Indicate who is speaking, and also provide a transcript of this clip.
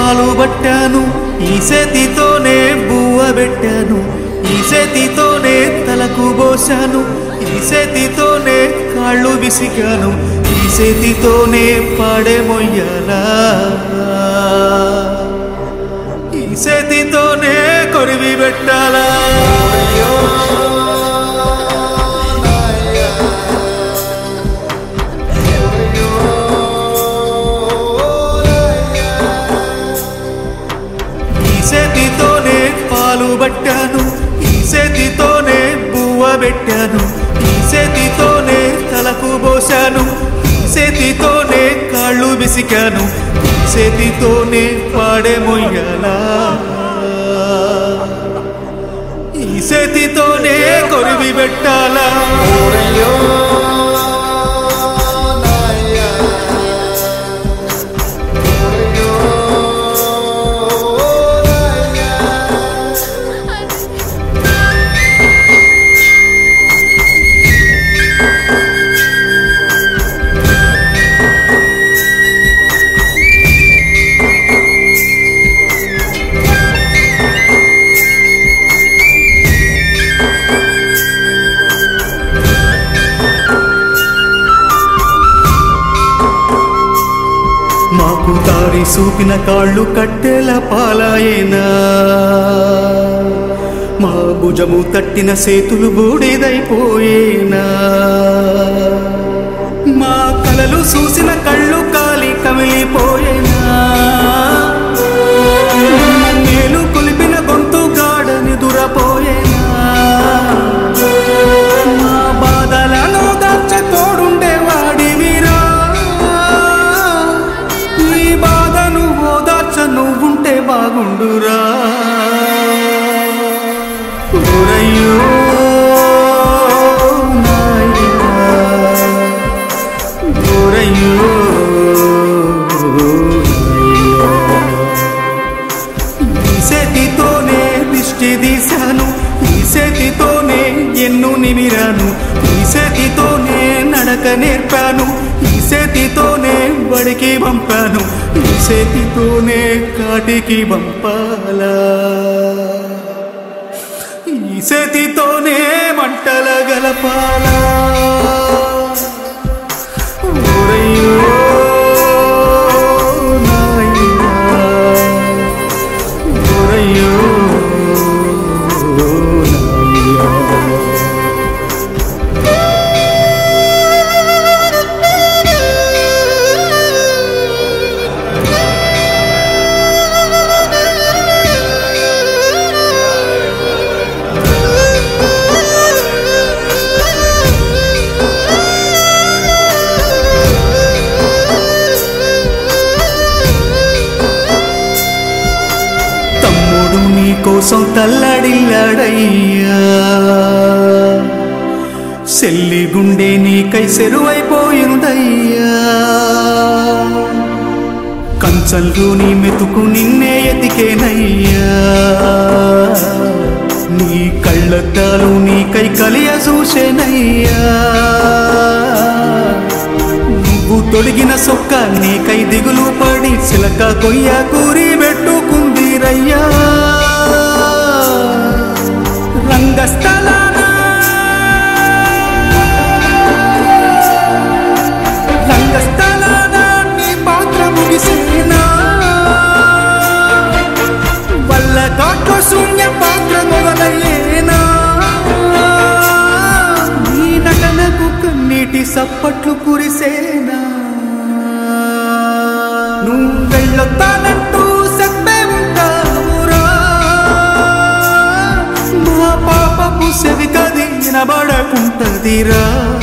Speaker 1: పాలు పట్టాను ఈ చేతితోనే బువ్వ పెట్టాను ఈ చేతితోనే తలకు పోశాను ఈ చేతితోనే కాళ్ళు విసిగాను ఈ చేతితోనే పాడే మొయ్యాలా ఈ చేతితోనే కొరివి పెట్టాలా ఈ చేతితోనే పాలు పట్టాను ఈ చేతితోనే బువ్వ పెట్టాను ఈ చేతితోనే తలకు పోశాను ఈ చేతితోనే కాళ్ళు విసికాను ఈ చేతితోనే పాడే మొయ్యాలా ఈ చేతితోనే కొరివి పెట్టాలా మాకు దారి చూపిన కాళ్ళు కట్టెల పాలాయేనా మా భుజము తట్టిన సేతులు బూడిదైపోయేనా మా కలలు చూసిన కళ్ళు కాలి కమిలిపోయేనా మేలు కొలిపిన గొంతు గాడని దురపోయేనా మా బాధలను దాచ తోడుండే వాడివిరా నీ బాధను ఓదార్చ నువ్వుంటే బాగుండురా ఓరయ్యో నాయనా, ఓరయ్యో ఈ చేతితోనే దిష్టి తీశాను ఈ చేతితోనే ఎన్ను నిమిరాను ఈ చేతితోనే నడక నేర్పాను ఈ చేతితోనే బడికి పంపాను ఈ చేతితోనే కాటికి పంపాలా ఈ చేతితోనే మంటల గలపాలా ఓరయ్యో నాయనా ఓరయ్యో నాయ్యా. తమ్ముడు నీ కోసం తల్లడిల్లాడయ్యా సెల్లి గుండె నీకై సెరువైపోయిందయ్యా కంచంలో నీ మెతుకు నిన్నే ఎతికేనయ్యా నీ కళ్ళద్దాలు నీకై కలియ చూసేనయ్యా నువ్వు తొడిగిన సొక్క నీకై దిగులు పడి చిలక కొయ్య కూరి పెట్టుకుందిరయ్యా రంగస్థలాన రంగస్థలాన నీ పాత్ర ముగిసేనా వల్ల కాట్ల శూన్య పాత్ర మొదలయ్యేనా నీ నటనకు కన్నీటి సప్పట్లు కురిసేనా నువ్వు వెళ్ళొత్తానంటూ చెప్పే ఉంటావురా మా పాపపు సెవి కది వినబడకుంటదిరా